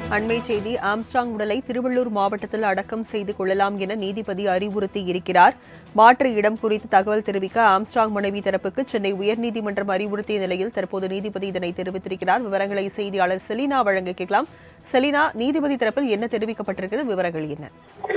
அண்மை செய்தி ஆம்ஸ்ட்ராங் உடலை திருவள்ளூர் மாவட்டத்தில் அடக்கம் செய்து கொள்ளலாம் என நீதிபதி அறிவுறுத்தி இருக்கிறார் மாற்று இடம் குறித்து தகவல் தெரிவிக்க ஆம்ஸ்ட்ராங் மனைவி தரப்புக்கு சென்னை உயர்நீதிமன்றம் அறிவுறுத்திய நிலையில் தற்போது நீதிபதி இதனை தெரிவித்திருக்கிறார் விவரங்களை செய்தியாளர் செலினா வழங்க கேட்கலாம் செலினா நீதிபதி தரப்பில் என்ன தெரிவிக்கப்பட்டிருக்கிறது விவரங்கள் என்ன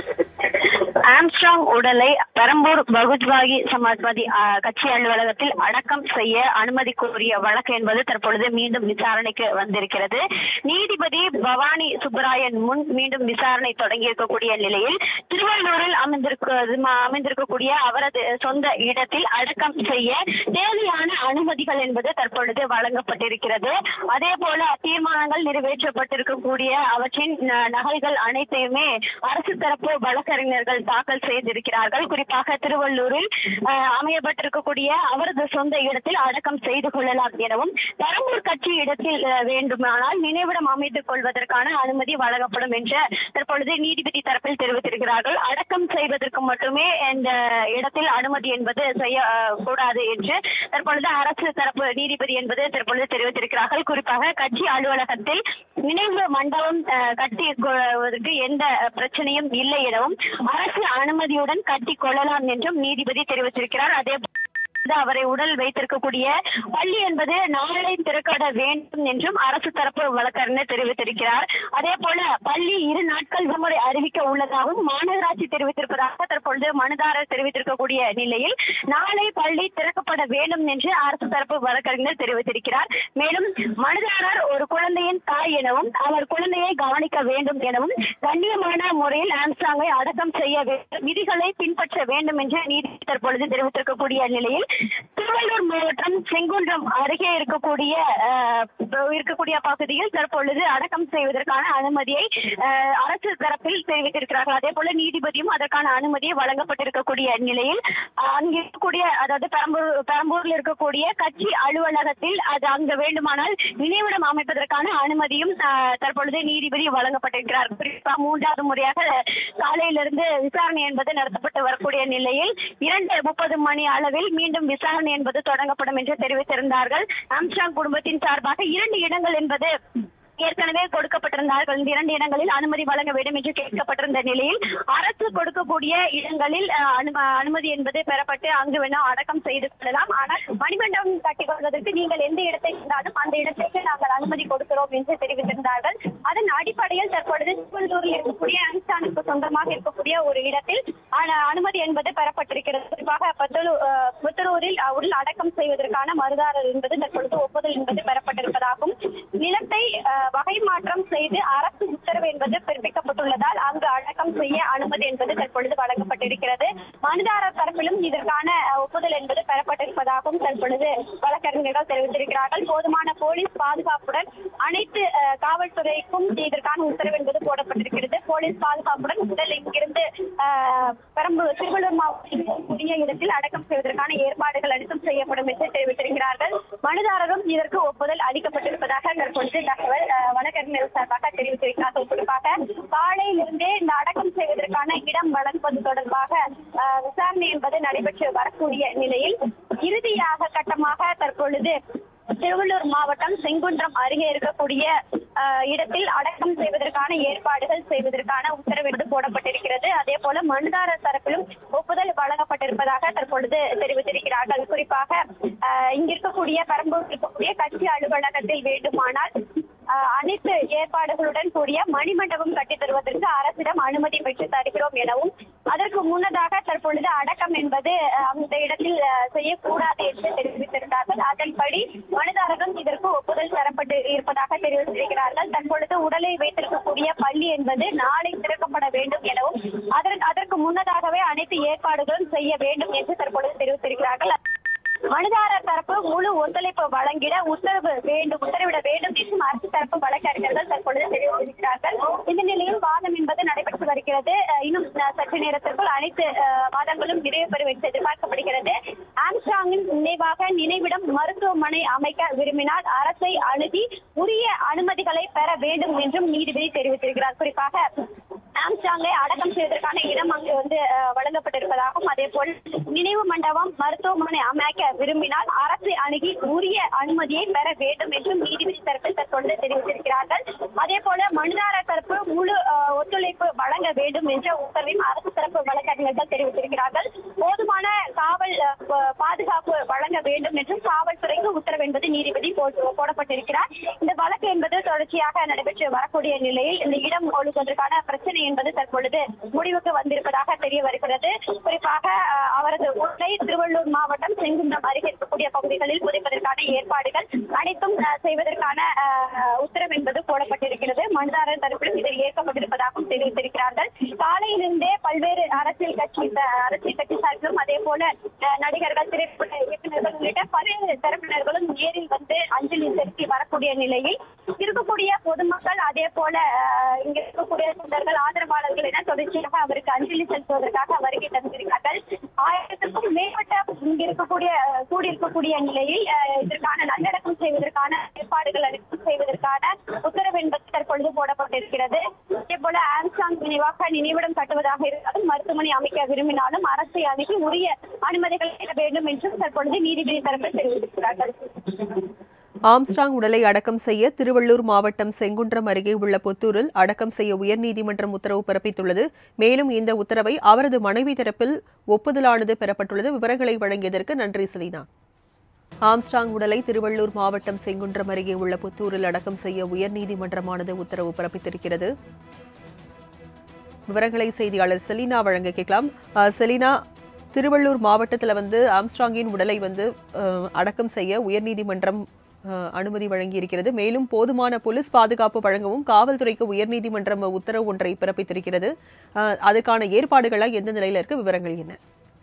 ஆம்ஸ்ட்ராங் உடலை பெரம்பூர் பகுஜ்வாகி சமாஜ்வாதி ஆ, கட்சி அலுவலகத்தில் அடக்கம் செய்ய அனுமதி கோரிய வழக்கு என்பது தற்பொழுது மீண்டும் விசாரணைக்கு வந்திருக்கிறது நீதிபதி பவானி சுப்பராயன் முன் மீண்டும் விசாரணை தொடங்கி இருக்கக்கூடிய நிலையில் திருவள்ளூரில் அமைந்திருக்க அமைந்திருக்கக்கூடிய அவரது சொந்த இடத்தில் அடக்கம் செய்ய தேவையான அனுமதிகள் என்பது தற்பொழுது வழங்கப்பட்டிருக்கிறது அதே போல தீர்மானங்கள் நிறைவேற்றப்பட்டிருக்கக்கூடிய அவற்றின் ந- நகல்கள் அனைத்தையுமே அரசு தரப்பு வழக்கறிஞர்கள் தாக்கல் செய்திருக்கிறார்கள் குறிப்பாக திருவள்ளூரில் அஹ், அமையப்பட்டிருக்கக்கூடிய அவரது சொந்த இடத்தில் அடக்கம் செய்து கொள்ளலாம் எனவும் பெரம்பூர் கட்சி இடத்தில் அஹ், வேண்டுமானால் நினைவிடம் அமைத்துக் கொள்வதற்கான அனுமதி வழங்கப்படும் என்று தற்பொழுது நீதிபதி தரப்பில் தெரிவித்திருக்கிறார்கள் அடக்கம் செய்வதற்கு மட்டுமே இந்த இடத்தில் அனுமதி என்பது செய்ய அஹ், கூடாது என்று தற்பொழுது அரசு தரப்பு நீதிபதி என்பது தற்பொழுது தெரிவித்திருக்கிறார்கள் குறிப்பாக கட்சி அலுவலகத்தில் நினைவு மண்டபம் அஹ், கட்டி கொள்வதற்கு எந்த பிரச்சனையும் இல்லை எனவும் அரசு அனுமதியுடன் கட்டி கொள்ளலாம் என்றும் நீதிபதி தெரிவித்திருக்கிறார் அதே போல அவரை உடல் வைத்திருக்கக்கூடிய பள்ளி என்பது நாளை திறக்கப்பட வேண்டும் என்றும் அரசு தரப்பு வழக்கறிஞர் தெரிவித்திருக்கிறார் அதே போல பள்ளி இரு நாட்கள் விடுமுறை அறிவிக்க உள்ளதாகவும் மாநகராட்சி தெரிவித்திருப்பதாக தற்பொழுது மனுதாரர் தெரிவித்திருக்கக்கூடிய நிலையில் நாளை பள்ளி திறக்கப்பட வேண்டும் என்று அரசு தரப்பு வழக்கறிஞர் தெரிவித்திருக்கிறார் மேலும் மனுதாரர் ஒரு குழந்தையின் தாய் எனவும் அவர் குழந்தையை கவனிக்க வேண்டும் எனவும் கண்ணியமான முறையில் ஆம்ஸ்டாங்கை அடக்கம் செய்ய வேண்டும் விதிகளை பின்பற்ற வேண்டும் என்று நீதி தற்பொழுது தெரிவித்திருக்கக்கூடிய நிலையில் திருவள்ளூர் மாவட்டம் செங்குன்றம் அருகே இருக்கக்கூடிய அஹ், இருக்கக்கூடிய பகுதியில் தற்பொழுது அடக்கம் செய்வதற்கான அனுமதியை அஹ், அரசு தரப்பில் தெரிவித்திருக்கிறார்கள் அதே போல நீதிபதியும் அதற்கான அனுமதியை வழங்கப்பட்டிருக்கக்கூடிய நிலையில் அஹ், அங்கு இருக்கக்கூடிய அதாவது பெரம்பூர் பெரம்பூரில் இருக்கக்கூடிய கட்சி அலுவலகத்தில் அது அங்கு வேண்டுமானால் நினைவிடம் அமைப்பதற்கான அனுமதியும் அஹ், தற்பொழுது நீதிபதி வழங்கப்பட்டிருக்கிறார் குறிப்பா மூன்றாவது முறையாக காலையிலிருந்து விசாரணை என்பது நடத்தப்பட்டு வரக்கூடிய நிலையில் இரண்டு முப்பது மணி அளவில் மீண்டும் விசாரணை என்பது தொடங்கப்படும் என்று தெரிவித்திருந்தார்கள் ஆம்ஸ்டாங் குடும்பத்தின் சார்பாக இரண்டு இடங்கள் என்பது ஏற்கனவே கொடுக்கப்பட்டிருந்தார்கள் இந்த இரண்டு இடங்களில் அனுமதி வழங்க வேண்டும் என்று கேட்கப்பட்டிருந்த நிலையில் அரசு கொடுக்கக்கூடிய இடங்களில் அஹ், அனு- அனுமதி என்பது பெறப்பட்டு அங்கு வேணா அடக்கம் செய்து கொள்ளலாம் ஆனால் மணிமண்டபம் கட்டிக் கொள்வதற்கு நீங்கள் எந்த இடத்தை இருந்தாலும் அந்த இடத்திற்கு நாங்கள் அனுமதி கொடுக்கிறோம் என்று தெரிவித்திருந்தார்கள் அதன் அடிப்படையில் தற்பொழுது திருவள்ளூரில் இருக்கக்கூடிய அன்சானுக்கு சொந்தமாக இருக்கக்கூடிய ஒரு இடத்தில் அன- அனுமதி என்பது பெறப்பட்டிருக்கிறது குறிப்பாக பத்தலூ அஹ், புத்தலூரில் உள் அடக்கம் செய்வதற்கான மறுதாரர் என்பது தற்பொழுது ஒப்புதல் என்பது பெறப்பட்டிருப்பதாகவும் நிலத்தை அஹ், வகை மாற்றம் செய்து அரசு உத்தரவு என்பது பிறப்பிக்கப்பட்டுள்ளதால் அங்கு அடக்கம் செய்ய அனுமதி என்பது தற்பொழுது வழங்கப்பட்டிருக்கிறது மனுதாரர் தரப்பிலும் இதற்கான அஹ், ஒப்புதல் என்பது பெறப்பட்டிருப்பதாகவும் தற்பொழுது வழக்கறிஞர்கள் தெரிவித்திருக்கிறார்கள் போதுமான போலீஸ் பாதுகாப்புடன் அனைத்து அஹ், காவல்துறைக்கும் இதற்கான உத்தரவு என்பது போடப்பட்டிருக்கிறது போலீஸ் பாதுகாப்புடன் உடல் இங்கிருந்து அஹ், பெரம்பலூர் திருவள்ளூர் மாவட்டத்தில் இருக்கக்கூடிய இடத்தில் அடக்கம் செய்வதற்கான ஏற்பாடுகள் அனைத்தும் செய்யப்படும் என்று தெரிவித்திருக்கிறார்கள் மனுதாரரும் இதற்கு ஒப்புதல் அளிக்கப்பட்டிருப்பதாக தற்பொழுது தகவல் அஹ், வழக்கறிஞர் சார்பாக தெரிவித்திருக்கிறார்கள் குறிப்பாக காலையிலிருந்தே இந்த அடக்கம் செய்வதற்கான இடம் வழங்குவது தொடர்பாக அஹ், விசாரணை என்பது நடைபெற்று வரக்கூடிய நிலையில் இறுதியாக கட்டமாக தற்பொழுது திருவள்ளூர் மாவட்டம் செங்குன்றம் அருகே இருக்கக்கூடிய அஹ், இடத்தில் அடக்கம் செய்வதற்கான ஏற்பாடுகள் செய்வதற்கான உத்தரவு என்பது போடப்பட்டிருக்கிறது அதே போல மனுதாரர் தரப்பிலும் ஒப்புதல் வழங்கப்பட்டிருப்பதாக தற்பொழுது தெரிவித்திருக்கிறார்கள் குறிப்பாக அஹ், இங்க இருக்கக்கூடிய பெரம்பூர் இருக்கக்கூடிய கட்சி அலுவலகத்தில் வேண்டுமானால் அஹ், அனைத்து ஏற்பாடுகளுடன் கூடிய மணிமண்டபம் கட்டித் தருவதற்கு அரசிடம் அனுமதி பெற்று தருகிறோம் எனவும் அதற்கு முன்னதாக தற்பொழுது அடக்கம் என்பது அஹ், அந்த இடத்தில் அஹ், செய்யக்கூடாது என்று தெரிவித்திருந்தார்கள் அதன்படி மனுதாரரும் இதற்கு ஒப்புதல் தரப்பட்டு இருப்பதாக தெரிவித்திருக்கிறார்கள் தற்பொழுது உடலை வைத்திருக்கக்கூடிய பள்ளி என்பது நாளை திறக்கப்பட வேண்டும் எனவும் அதற்கு அதற்கு முன்னதாகவே அனைத்து ஏற்பாடுகளும் செய்ய வேண்டும் என்று தற்பொழுது தெரிவித்திருக்கிறார்கள் மனுதாரர் தரப்பு முழு ஒத்துழைப்பு வழங்கிட உத்தரவு வேண்டும் உத்தரவிட வேண்டும் என்றும் அரசு தரப்பு வழக்கறிஞர்கள் தற்பொழுது தெரிவித்திருக்கிறார்கள் இந்த நிலையில் வாதம் என்பது நடைபெற்று வருகிறது அஹ் இன்னும் அஹ், சற்று நேரத்திற்குள் அனைத்து அஹ், வாதங்களும் நிறைவு பெறும் என்று எதிர்பார்க்கப்படுகிறது ஆம்ஸ்ட்ராங்கின் நினைவாக நினைவிடம் மருத்துவமனை அமைக்க விரும்பினால் அரசை அணுகி உரிய அனுமதிகளை பெற வேண்டும் என்றும் நீதிபதி தெரிவித்திருக்கிறார் குறிப்பாக ஆம்ஸ்ட்ராங்கை அடக்கம் செய்வதற்கான இடம் அங்கு வந்து அஹ், வழங்கப்பட்டிருப்பதாகவும் அதே போல் நினைவு மண்டபம் மருத்துவமனை அமைக்க விரும்பினால் அரசு அணுகி உரிய அனுமதியை பெற வேண்டும் என்றும் நீதிபதி தரப்பில் தற்பொழுது தெரிவித்திருக்கிறார்கள் அதே போல மனுதாரர் தொடர்ச்சியாக நடைபெற்று வரக்கூடிய நிலையில் இந்த இடம் ஒழுங்குவதற்கான பிரச்சனை என்பது தற்பொழுது முடிவுக்கு வந்திருப்பதாக தெரிய வருகிறது குறிப்பாக அஹ், அவரது உடலை திருவள்ளூர் மாவட்டம் செங்குன்றம் அருகே இருக்கக்கூடிய பகுதிகளில் புதைப்பதற்கான ஏற்பாடுகள் அனைத்தும் அஹ், செய்வதற்கான அஹ், உத்தரவு என்பது போடப்பட்டிருக்கிறது மனுதாரர் தரப்பிலும் இதில் ஏற்கப்பட்டிருப்பதாகவும் தெரிவித்திருக்கிறார்கள் காலையிலிருந்தே பல்வேறு அரசியல் கட்சி அரசியல் கட்சி சார்பிலும் அதே போல அஹ், நடிகர்கள் திரைப்பட இயக்குநர்கள் உள்ளிட்ட பல்வேறு தரப்பினர்களும் நேரில் வந்து அஞ்சலி செலுத்தி வரக்கூடிய நிலையில் இருக்கக்கூடிய பொதுமக்கள் அதே போல அஹ், இங்க இருக்கக்கூடிய தொண்டர்கள் ஆதரவாளர்கள் என தொடர்ச்சியாக அவருக்கு அஞ்சலி செலுத்துவதற்காக வருகை தந்திருக்கிறார்கள் ஆயிரத்திற்கும் மேற்பட்ட இங்க இருக்கக்கூடிய அஹ், கூடியிருக்கக்கூடிய நிலையில் அஹ், இதற்கான நல்லடக்கம் செய்வதற்கான ஏற்பாடுகள் அனைத்தும் செய்வதற்கான உத்தரவு என்பது தற்பொழுது போடப்பட்டிருக்கிறது அதே போல ஆம்சாங் நினைவாக நினைவிடம் கட்டுவதாக இருந்தாலும் மருத்துவமனை அமைக்க விரும்பினாலும் அரசை அணுகி உரிய அனுமதிகள் பெற வேண்டும் என்றும் தற்பொழுது நீதிபதி தரப்பில் தெரிவித்திருக்கிறார்கள் ஆம்ஸ்ட்ராங் உடலை அடக்கம் செய்ய திருவள்ளூர் மாவட்டம் செங்குன்றம் அருகே உள்ள புத்தூரில் அடக்கம் செய்ய உயர்நீதிமன்றம் உத்தரவு பிறப்பித்துள்ளது மேலும் இந்த உத்தரவை அவரது மனைவி தரப்பில் ஒப்புதலானது பெறப்பட்டுள்ளது விவரங்களை வழங்கியதற்கு நன்றி செலினா ஆம்ஸ்ட்ராங் உடலை திருவள்ளூர் மாவட்டம் செங்குன்றம் அருகே உள்ள புத்தூரில் அடக்கம் செய்ய உயர்நீதிமன்றமானது உத்தரவு பிறப்பித்திருக்கிறது விவரங்களை செய்தியாளர் செலினா வழங்க கேட்கலாம் அஹ், செலினா திருவள்ளூர் மாவட்டத்தில் வந்து ஆம்ஸ்ட்ராங்கின் உடலை வந்து அஹ், அடக்கம் செய்ய உயர்நீதிமன்றம் அஹ், அனுமதி வழங்கியிருக்கிறது மேலும் போதுமான போலீஸ் பாதுகாப்பு வழங்கவும் காவல்துறைக்கு உயர்நீதிமன்றம் உத்தரவு ஒன்றை பிறப்பித்திருக்கிறது அஹ், அதுக்கான ஏற்பாடுகள்லாம் எந்த நிலையில இருக்கு விவரங்கள் என்ன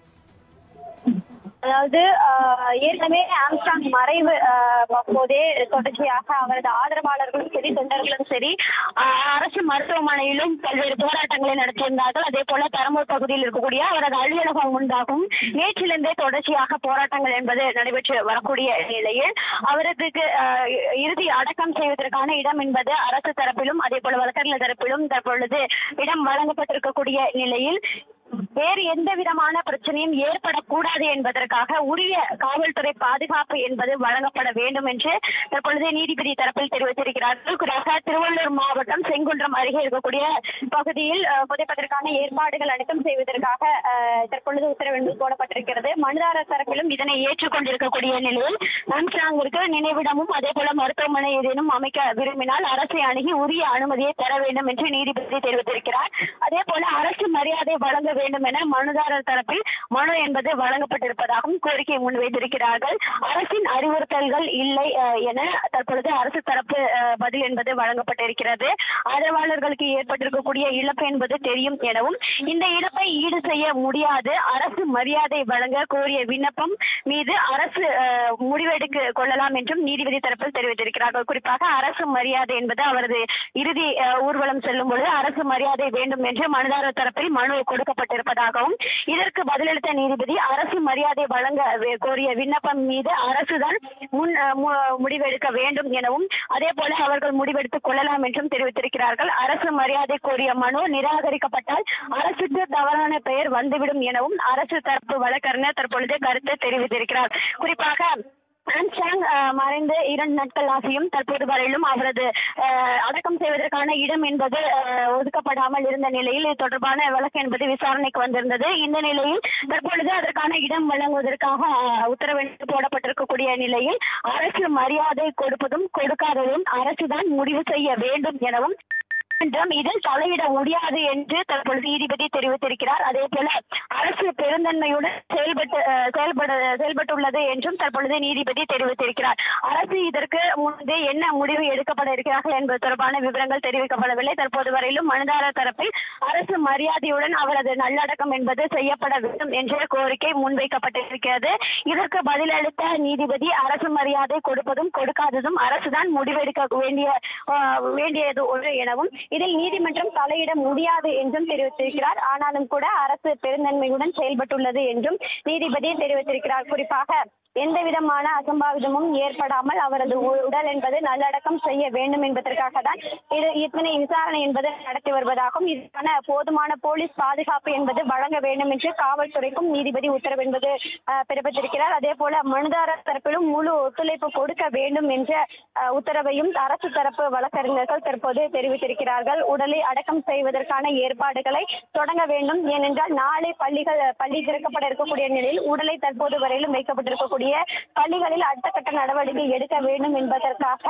அதாவது ஆஹ், ஏற்கனவே ஆம்ஸ்டாங் மறைவு ஆஹ், அப்போதே தொடர்ச்சியாக அவரது ஆதரவாளர்களும் சரி தொண்டர்களும் சரி ஆஹ், அரசு மருத்துவமனையிலும் பல்வேறு போராட்டங்களை நடத்தியிருந்தார்கள் அதே போல பெரம்பூர் பகுதியில் இருக்கக்கூடிய அவரது அலுவலகம் முன்பாகவும் நேற்றிலிருந்தே தொடர்ச்சியாக போராட்டங்கள் என்பது நடைபெற்று வரக்கூடிய நிலையில் அவருக்கு ஆஹ், இறுதி அடக்கம் செய்வதற்கான இடம் என்பது அரசு தரப்பிலும் அதே போல வழக்கறிஞர் தரப்பிலும் தற்பொழுது இடம் வழங்கப்பட்டிருக்கக்கூடிய நிலையில் வேறு எந்த விதமான பிரச்சனையும் ஏற்படக்கூடாது என்பதற்காக உரிய காவல்துறை பாதுகாப்பு என்பது வழங்கப்பட வேண்டும் என்று தற்பொழுது நீதிபதி தரப்பில் தெரிவித்திருக்கிறார்கள் குறிப்பாக திருவள்ளூர் மாவட்டம் செங்குன்றம் அருகே இருக்கக்கூடிய பகுதியில் அஹ், புதைப்பதற்கான ஏற்பாடுகள் அனைத்தும் செய்வதற்காக அஹ், தற்பொழுது உத்தரவு என்பது போடப்பட்டிருக்கிறது மனுதாரர் தரப்பிலும் இதனை ஏற்றுக்கொண்டிருக்கக்கூடிய நிலையில் ஆம்ஸ்ட்ராங்கிற்கு நினைவிடமும் அதே போல மருத்துவமனை ஏதேனும் அமைக்க விரும்பினால் அரசை அணுகி உரிய அனுமதியை பெற வேண்டும் என்று நீதிபதி தெரிவித்திருக்கிறார் அதே போல அரசு மரியாதை வழங்க வேண்டும் என மனுதாரர் தரப்பில் மனு என்பது வழங்கப்பட்டிருப்பதாகவும் கோரிக்கை முன்வைத்திருக்கிறார்கள் அரசின் அறிவுறுத்தல்கள் இல்லை அஹ், என தற்பொழுது அரசு தரப்பு அஹ், பதில் என்பது வழங்கப்பட்டிருக்கிறது ஆதரவாளர்களுக்கு ஏற்பட்டிருக்கக்கூடிய இழப்பு என்பது தெரியும் எனவும் இந்த இழப்பை ஈடு செய்ய முடியாது அரசு மரியாதை வழங்க கோரிய விண்ணப்பம் மீது அரசு அஹ், முடிவெடுக்க கொள்ளலாம் என்றும் நீதிபதி தரப்பில் தெரிவித்திருக்கிறார்கள் குறிப்பாக அரசு மரியாதை என்பது அவரது இறுதி அஹ், ஊர்வலம் செல்லும் பொழுது அரசு மரியாதை வேண்டும் என்று மனுதாரர் தரப்பில் மனு கொடுக்கப்பட்டிருப்பதாகவும் இதற்கு பதிலளித்த நீதிபதி அரசு மரியாதை வழங்க வே- கோரிய விண்ணப்பம் மீது அரசுதான் முன் அஹ், மு- முடிவெடுக்க வேண்டும் எனவும் அதே போல அவர்கள் முடிவெடுத்துக் கொள்ளலாம் என்றும் தெரிவித்திருக்கிறார்கள் அரசு மரியாதை கோரிய மனு நிராகரிக்கப்பட்டால் அரசுக்கு தவறான பெயர் வந்துவிடும் எனவும் அரசு தரப்பு வழக்கறிஞர் தற்பொழுது கருத்து தெரிவித்திருக்கிறார் குறிப்பாக ஆம்ஸ்டாங் அஹ், மறைந்து இரண்டு நாட்கள் ஆகியும் தற்போது வரையிலும் அவரது அஹ், அடக்கம் செய்வதற்கான இடம் என்பது அஹ், ஒதுக்கப்படாமல் இருந்த நிலையில் இது தொடர்பான வழக்கு என்பது விசாரணைக்கு வந்திருந்தது இந்த நிலையில் தற்பொழுது அதற்கான இடம் வழங்குவதற்காக அஹ், உத்தரவு என்பது போடப்பட்டிருக்கக்கூடிய நிலையில் அரசு மரியாதை கொடுப்பதும் கொடுக்காததும் அரசுதான் முடிவு செய்ய வேண்டும் எனவும் நீதிமன்றம் இதில் தலையிட முடியாது என்று தற்பொழுது நீதிபதி தெரிவித்திருக்கிறார் அதே போல அரசு பெருந்தன்மையுடன் செயல்பட்டு அஹ், செயல்பட செயல்பட்டுள்ளது என்றும் தற்பொழுது நீதிபதி தெரிவித்திருக்கிறார் அரசு இதற்கு முன்பே என்ன முடிவு எடுக்கப்பட இருக்கிறார்கள் என்பது தொடர்பான விவரங்கள் தெரிவிக்கப்படவில்லை தற்போது வரையிலும் மனுதாரர் தரப்பில் அரசு மரியாதையுடன் அவரது நல்லடக்கம் என்பது செய்யப்பட வேண்டும் என்ற கோரிக்கை முன்வைக்கப்பட்டிருக்கிறது இதற்கு பதிலளித்த நீதிபதி அரசு மரியாதை கொடுப்பதும் கொடுக்காததும் அரசுதான் முடிவெடுக்க வேண்டிய அஹ், வேண்டியது ஒன்று எனவும் இதில் நீதிமன்றம் தலையிட முடியாது என்றும் தெரிவித்திருக்கிறார் ஆனாலும் கூட அரசு பெருந்தன்மையுடன் செயல்பட்டுள்ளது என்றும் நீதிபதி தெரிவித்திருக்கிறார் குறிப்பாக எந்த விதமான அசம்பாவிதமும் ஏற்படாமல் அவரது உ- உடல் என்பது நல்லடக்கம் செய்ய வேண்டும் என்பதற்காக தான் இது இத்தனை விசாரணை என்பது நடத்தி வருவதாகவும் இதற்கான போதுமான போலீஸ் பாதுகாப்பு என்பது வழங்க வேண்டும் என்று காவல்துறைக்கும் நீதிபதி உத்தரவு என்பது அஹ், பிறப்பித்திருக்கிறார் அதே போல மனுதாரர் தரப்பிலும் முழு ஒத்துழைப்பு கொடுக்க வேண்டும் என்ற அஹ், உத்தரவையும் அரசு தரப்பு வழக்கறிஞர்கள் தற்போது தெரிவித்திருக்கிறார்கள் உடலை அடக்கம் செய்வதற்கான ஏற்பாடுகளை தொடங்க வேண்டும் ஏனென்றால் நாளை பள்ளிகள் பள்ளி திறக்கப்பட இருக்கக்கூடிய நிலையில் உடலை தற்போது வரையிலும் வைக்கப்பட்டிருக்கக்கூடிய பள்ளிகளில் அடுத்த கட்ட நடவடிக்கை எடுக்க வேண்டும் என்பதற்காக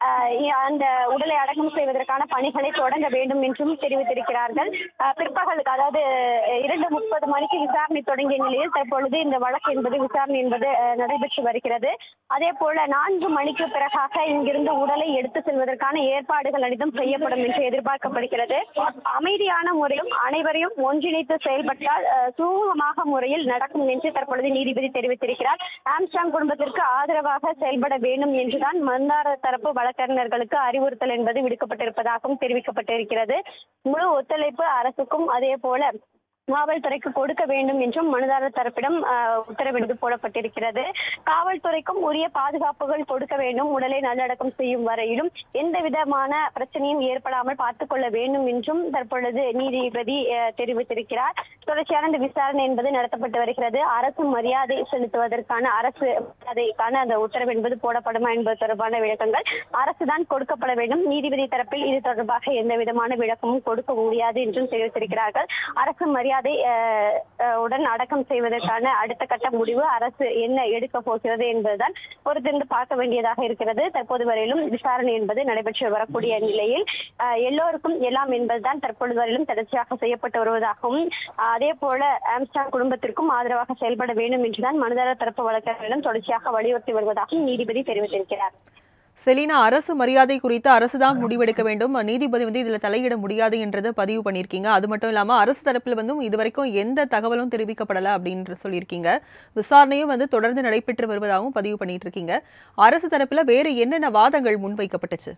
ஆஹ் இ- அந்த உடலை அடக்கம் செய்வதற்கான பணிகளை தொடங்க வேண்டும் என்றும் தெரிவித்திருக்கிறார்கள் ஆஹ் பிற்பகலுக்கு அதாவது அஹ், இரண்டு முப்பது மணிக்கு விசாரணை தொடங்கிய நிலையில் தற்பொழுது இந்த வழக்கு என்பது விசாரணை என்பது அஹ், நடைபெற்று வருகிறது அதே போல நான்கு மணிக்கு பிறகாக இங்கிருந்து உடலை எடுத்து செல்வதற்கான ஏற்பாடுகள் அனைத்தும் செய்யப்படும் என்று எதிர்பார்க்கப்படுகிறது அமைதியான முறையும் அனைவரையும் ஒன்றிணைத்து செயல்பட்டால் அஹ், சுமூகமாக முறையில் நடக்கும் என்று தற்பொழுது நீதிபதி தெரிவித்திருக்கிறார் ஆம்ஸ்டாங் குடும்பத்திற்கு ஆதரவாக செயல்பட வேண்டும் என்றுதான் மந்தார தரப்பு வழக்கறிஞர்களுக்கு அறிவுறுத்தல் என்பது விடுக்கப்பட்டிருப்பதாகவும் தெரிவிக்கப்பட்டிருக்கிறது முழு ஒத்துழைப்பு அரசுக்கும் அதே போல காவல்துறைக்கு கொடுக்க வேண்டும் என்றும் மனுதாரர் தரப்பிடம் ஆஹ், உத்தரவிட்டு போடப்பட்டிருக்கிறது காவல்துறைக்கும் உரிய பாதுகாப்புகள் கொடுக்க வேண்டும் உடலை நல்லடக்கம் செய்யும் வரையிலும் எந்த விதமான பிரச்சனையும் ஏற்படாமல் பார்த்துக் கொள்ள வேண்டும் என்றும் தற்பொழுது நீதிபதி ஆஹ், தெரிவித்திருக்கிறார் தொடர்ச்சியான இந்த விசாரணை என்பது நடத்தப்பட்டு வருகிறது அரசு மரியாதை செலுத்துவதற்கான அரசு மரியாதைக்கான அந்த உத்தரவு என்பது போடப்படுமா என்பது தொடர்பான விளக்கங்கள் அரசுதான் கொடுக்கப்பட வேண்டும் நீதிபதி தரப்பில் இது தொடர்பாக எந்த விதமான விளக்கமும் கொடுக்க முடியாது என்றும் தெரிவித்திருக்கிறார்கள் அரசு மரியாதை அஹ், அஹ், உடன் அடக்கம் செய்வதற்கான அடுத்த கட்ட முடிவு அரசு என்ன எடுக்க போகிறது என்பதுதான் பொறுத்திருந்து பார்க்க வேண்டியதாக இருக்கிறது தற்போது வரையிலும் விசாரணை என்பது நடைபெற்று வரக்கூடிய நிலையில் அஹ், எல்லோருக்கும் எல்லாம் என்பதுதான் தற்பொழுது வரையிலும் தொடர்ச்சியாக செய்யப்பட்டு வருவதாகவும் அஹ், அதே போல ஆம்ஸ்டாங் குடும்பத்திற்கும் ஆதரவாக செயல்பட வேண்டும் என்றுதான் மனுதாரர் தரப்பு வழக்கறிஞரிடம் தொடர்ச்சியாக வலியுறுத்தி வருவதாகவும் நீதிபதி தெரிவித்திருக்கிறார் செலினா அரசு மரியாதை குறித்து அரசு தான் முடிவெடுக்க வேண்டும் நீதிபதி வந்து இதுல தலையிட முடியாது என்றதை பதிவு பண்ணியிருக்கீங்க அது மட்டும் இல்லாம அரசு தரப்பில் வந்தும் இதுவரைக்கும் எந்த தகவலும் தெரிவிக்கப்படல அப்படின்னு சொல்லியிருக்கீங்க விசாரணையும் வந்து தொடர்ந்து நடைபெற்று வருவதாகவும் பதிவு பண்ணிட்டு இருக்கீங்க அரசு தரப்புல வேற என்னென்ன வாதங்கள் முன்வைக்கப்பட்டுச்சு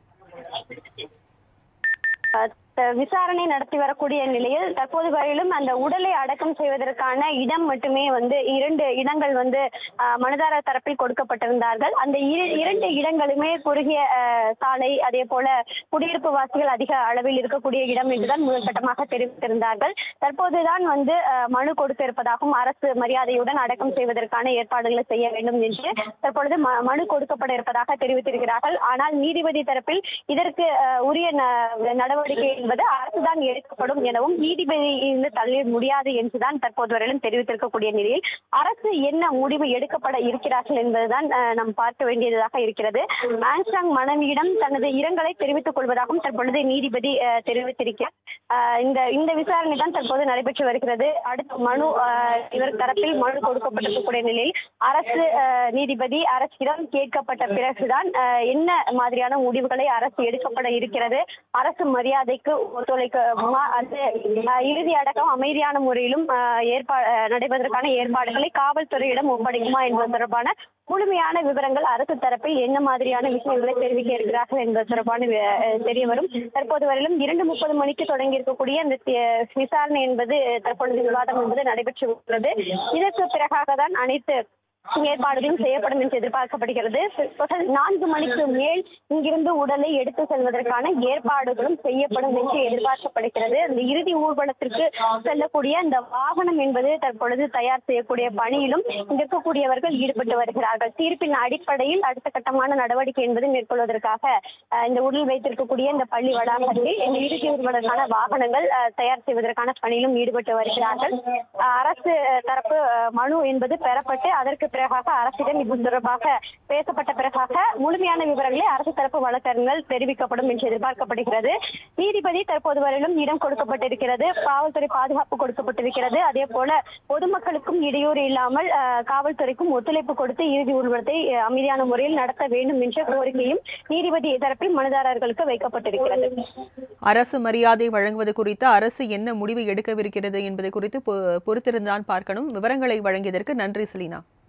அஹ் த- விசாரணை நடத்தி வரக்கூடிய நிலையில் தற்போது வரையிலும் அந்த உடலை அடக்கம் செய்வதற்கான இடம் மட்டுமே வந்து இரண்டு இடங்கள் வந்து அஹ், மனுதாரர் தரப்பில் கொடுக்கப்பட்டிருந்தார்கள் அந்த இரு- இரண்டு இடங்களுமே குறுகிய அஹ், சாலை அதே போல குடியிருப்பு வாசிகள் அதிக அளவில் இருக்கக்கூடிய இடம் என்றுதான் முதல் கட்டமாக தெரிவித்திருந்தார்கள் தற்போதுதான் வந்து அஹ், மனு கொடுத்திருப்பதாகவும் அரசு மரியாதையுடன் அடக்கம் செய்வதற்கான ஏற்பாடுகளை செய்ய வேண்டும் என்று தற்பொழுது ம- மனு கொடுக்கப்பட இருப்பதாக தெரிவித்திருக்கிறார்கள் ஆனால் நீதிபதி தரப்பில் இதற்கு அஹ், உரிய ந- நடவடிக்கை என்பது அரசுதான் எடுக்கப்படும் எனவும் நீதிபதி இருந்து தள்ளிட முடியாது என்றுதான் தற்போது வரையிலும் தெரிவித்திருக்கக்கூடிய நிலையில் அரசு என்ன முடிவு எடுக்கப்பட இருக்கிறார்கள் என்பதுதான் அஹ், நாம் பார்க்க வேண்டியதாக இருக்கிறது ஆம்ஸ்டாங் மனைவியிடம் தனது இரங்கலை தெரிவித்துக் கொள்வதாகவும் தற்பொழுது நீதிபதி அஹ், தெரிவித்திருக்கிறார் அஹ், இந்த இந்த விசாரணை தான் தற்போது நடைபெற்று வருகிறது அடுத்த மனு அஹ், இவர் தரப்பில் மனு கொடுக்கப்பட்டிருக்கக்கூடிய நிலையில் அரசு அஹ், நீதிபதி அரசிடம் கேட்கப்பட்ட பிறகுதான் அஹ், என்ன மாதிரியான முடிவுகளை அரசு எடுக்கப்பட இருக்கிறது அரசு மரியாதைக்கு ஒத்துழைக்குமா அது அஹ், இறுதி அடக்கம் அமைதியான முறையிலும் அஹ், ஏற்பா அஹ், நடைபெறுவதற்கான ஏற்பாடுகளை காவல்துறையிடம் ஒப்படைக்குமா என்பது தொடர்பான முழுமையான விவரங்கள் அரசு தரப்பில் என்ன மாதிரியான விஷயங்களை தெரிவிக்க இருக்கிறார்கள் என்பது தொடர்பான வி- அஹ், தெரிய வரும் தற்போது வரையிலும் இரண்டு முப்பது மணிக்கு தொடங்கி இருக்கக்கூடிய இந்த தி- விசாரணை என்பது தற்பொழுது விவாதம் என்பது நடைபெற்று உள்ளது இதற்கு பிறகாக தான் அனைத்து ஏற்பாடுகளும் செய்யப்படும் என்று எதிர்பார்க்கப்படுகிறது பிற்பகல் நான்கு மணிக்கு மேல் இங்கிருந்து உடலை எடுத்து செல்வதற்கான ஏற்பாடுகளும் செய்யப்படும் என்று எதிர்பார்க்கப்படுகிறது அந்த இறுதி ஊர்வலத்திற்கு செல்லக்கூடிய அந்த வாகனம் என்பது தற்பொழுது தயார் செய்யக்கூடிய பணியிலும் இங்க இருக்கக்கூடியவர்கள் ஈடுபட்டு வருகிறார்கள் தீர்ப்பின் அடிப்படையில் அடுத்த கட்டமான நடவடிக்கை என்பது மேற்கொள்வதற்காக அஹ், இந்த உடல் வைத்திருக்கக்கூடிய இந்த பள்ளி வளாகத்தில் இந்த இறுதி ஊர்வலத்திற்கான வாகனங்கள் அஹ், தயார் செய்வதற்கான பணியிலும் ஈடுபட்டு வருகிறார்கள் அஹ், அரசு அஹ், தரப்பு அஹ், மனு என்பது பெறப்பட்டு அதற்கு பிறகாக அரசிடம் இது தொடர்பாக பேசப்பட்ட பிறகாக முழுமையான விவரங்களை அரசு தரப்பு வழக்கறிஞர்கள் தெரிவிக்கப்படும் என்று எதிர்பார்க்கப்படுகிறது நீதிபதி தற்போது வரையிலும் இடம் கொடுக்கப்பட்டிருக்கிறது காவல்துறை பாதுகாப்பு கொடுக்கப்பட்டிருக்கிறது அதே போல பொதுமக்களுக்கும் இடையூறு இல்லாமல் அஹ், காவல்துறைக்கும் ஒத்துழைப்பு கொடுத்து இறுதி ஊர்வலத்தை அஹ், அமைதியான முறையில் நடத்த வேண்டும் என்ற கோரிக்கையும் நீதிபதி தரப்பில் மனுதாரர்களுக்கு வைக்கப்பட்டிருக்கிறது அரசு மரியாதை வழங்குவது குறித்து அரசு என்ன முடிவு எடுக்கவிருக்கிறது என்பது குறித்து பொ- பொறுத்திருந்தான் பார்க்கணும் விவரங்களை வழங்கியதற்கு நன்றி செலினா